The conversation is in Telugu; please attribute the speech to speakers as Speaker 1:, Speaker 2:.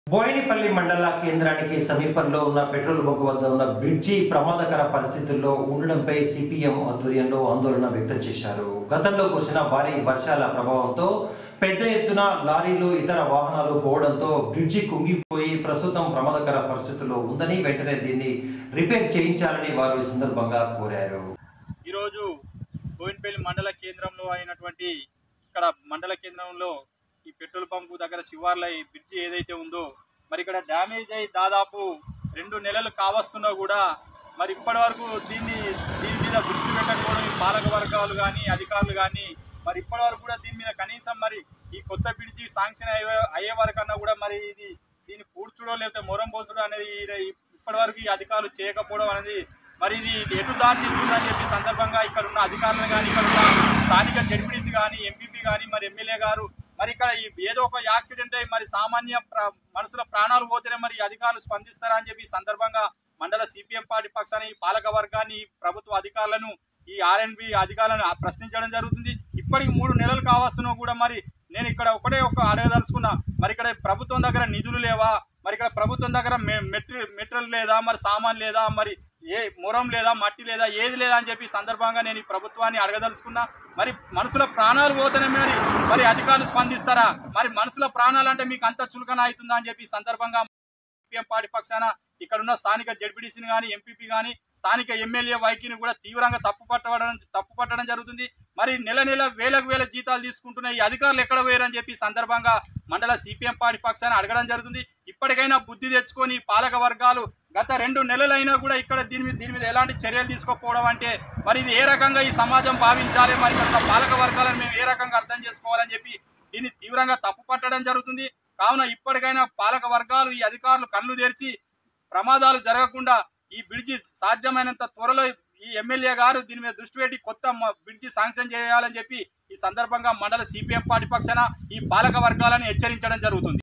Speaker 1: బోయినపల్లి మండల కేంద్రానికి సమీపంలో ఉన్న పెట్రోల్ బంక్ వద్ద ఉన్న బ్రిడ్జి ప్రమాదకర పరిస్థితుల్లో ఉండడంపై సిపిఎం ఆధ్వర్యంలో ఆందోళన వ్యక్తం చేశారు గతంలో కురిసిన భారీ వర్షాల ప్రభావంతో పెద్ద ఎత్తున లారీలు ఇతర వాహనాలు పోవడంతో బ్రిడ్జి కుంగిపోయి ప్రస్తుతం ప్రమాదకర పరిస్థితుల్లో ఉందని వెంటనే దీన్ని రిపేర్ చేయించాలని వారు ఈ సందర్భంగా కోరారు
Speaker 2: ఈరోజు బోయినపల్లి మండల కేంద్రంలో అయినటువంటి ఇక్కడ మండల కేంద్రంలో ఈ పెట్రోల్ పంపు దగ్గర శివార్ల ఈ బ్రిడ్జి ఏదైతే ఉందో మరి ఇక్కడ డ్యామేజ్ అయి దాదాపు రెండు నెలలు కావస్తున్నా కూడా మరి ఇప్పటి వరకు దీన్ని దీని మీద దృష్టి పెట్టకపోవడం ఈ పాలక వర్గాలు కానీ అధికారులు కానీ మరి ఇప్పటి వరకు కూడా దీని మీద కనీసం మరి ఈ కొత్త బ్రిడ్జి శాంక్షన్ అయ్యే అయ్యే వరకన్నా కూడా మరి ఇది దీన్ని పూడ్చుడో లేకపోతే మొరం పోసుడో అనేది ఈ- ఇప్పటి వరకు ఈ అధికారులు చేయకపోవడం అనేది మరి ఇది ఎటు దారి తీస్తుందని చెప్పి సందర్భంగా ఇక్కడ ఉన్న అధికారులు కానీ ఇక్కడ ఉన్న స్థానిక జడ్పీటీసీ కానీ ఎంపీపీ కానీ మరి ఎమ్మెల్యే గారు మరి ఇక్కడ ఈ ఏదో ఒక యాక్సిడెంట్ అయ్యి మరి సామాన్య ప్ర- మనుషుల ప్రాణాలు పోతేనే మరి ఈ అధికారులు స్పందిస్తారా అని చెప్పి ఈ సందర్భంగా మండల సిపిఎం పార్టీ పక్షాన్ని ఈ పాలక వర్గాన్ని ఈ ప్రభుత్వ అధికారులను ఈ ఆర్ఎన్బి అధికారులను ప్రశ్నించడం జరుగుతుంది ఇప్పటికి మూడు నెలలు కావస్తున్నా కూడా మరి నేను ఇక్కడ ఒకటే ఒక అడగదలుచుకున్నా మరి ఇక్కడ ప్రభుత్వం దగ్గర నిధులు లేవా మరి ఇక్కడ ప్రభుత్వం దగ్గర మెటీరియల్ మెటీరియల్ లేదా మరి సామాన్ లేదా మరి ఏ మొరం లేదా మట్టి లేదా ఏది లేదా అని చెప్పి ఈ సందర్భంగా నేను ఈ ప్రభుత్వాన్ని అడగదలుచుకున్నా మరి మనుషుల ప్రాణాలు పోతేనే మరి మరి అధికారులు స్పందిస్తారా మరి మనుషుల ప్రాణాలు అంటే మీకు అంత చులకన అవుతుందా అని చెప్పి ఈ సందర్భంగా సిపిఎం పార్టీ పక్షాన ఇక్కడ ఉన్న స్థానిక జడ్పీటీసీని కానీ ఎంపీపీ కానీ స్థానిక ఎమ్మెల్యే వైఖరిని కూడా తీవ్రంగా తప్పు పట్టడం తప్పు పట్టడం జరుగుతుంది మరి నెల నెల వేలకు వేల జీతాలు తీసుకుంటున్న ఈ అధికారులు ఎక్కడ పోయారని చెప్పి ఈ సందర్భంగా మండల సిపిఎం పార్టీ పక్షాన అడగడం జరుగుతుంది ఇప్పటికైనా బుద్ధి తెచ్చుకొని పాలక వర్గాలు గత రెండు నెలలైనా కూడా ఇక్కడ దీని మీద దీని మీద ఎలాంటి చర్యలు తీసుకోకపోవడం అంటే మరి ఇది ఏ రకంగా ఈ సమాజం భావించాలి మరి ఇక్కడ ఉన్న పాలక వర్గాలను మేము ఏ రకంగా అర్థం చేసుకోవాలని చెప్పి దీన్ని తీవ్రంగా తప్పు పట్టడం జరుగుతుంది కావున ఇప్పటికైనా పాలక వర్గాలు ఈ అధికారులు కళ్ళు తెరిచి ప్రమాదాలు జరగకుండా ఈ బ్రిడ్జి సాధ్యమైనంత త్వరలో ఈ ఎమ్మెల్యే గారు దీని మీద దృష్టి పెట్టి కొత్త మ- బ్రిడ్జి శాంక్షన్ చేయాలని చెప్పి ఈ సందర్భంగా మండల సిపిఎం పార్టీ పక్షాన ఈ పాలక వర్గాలను హెచ్చరించడం జరుగుతుంది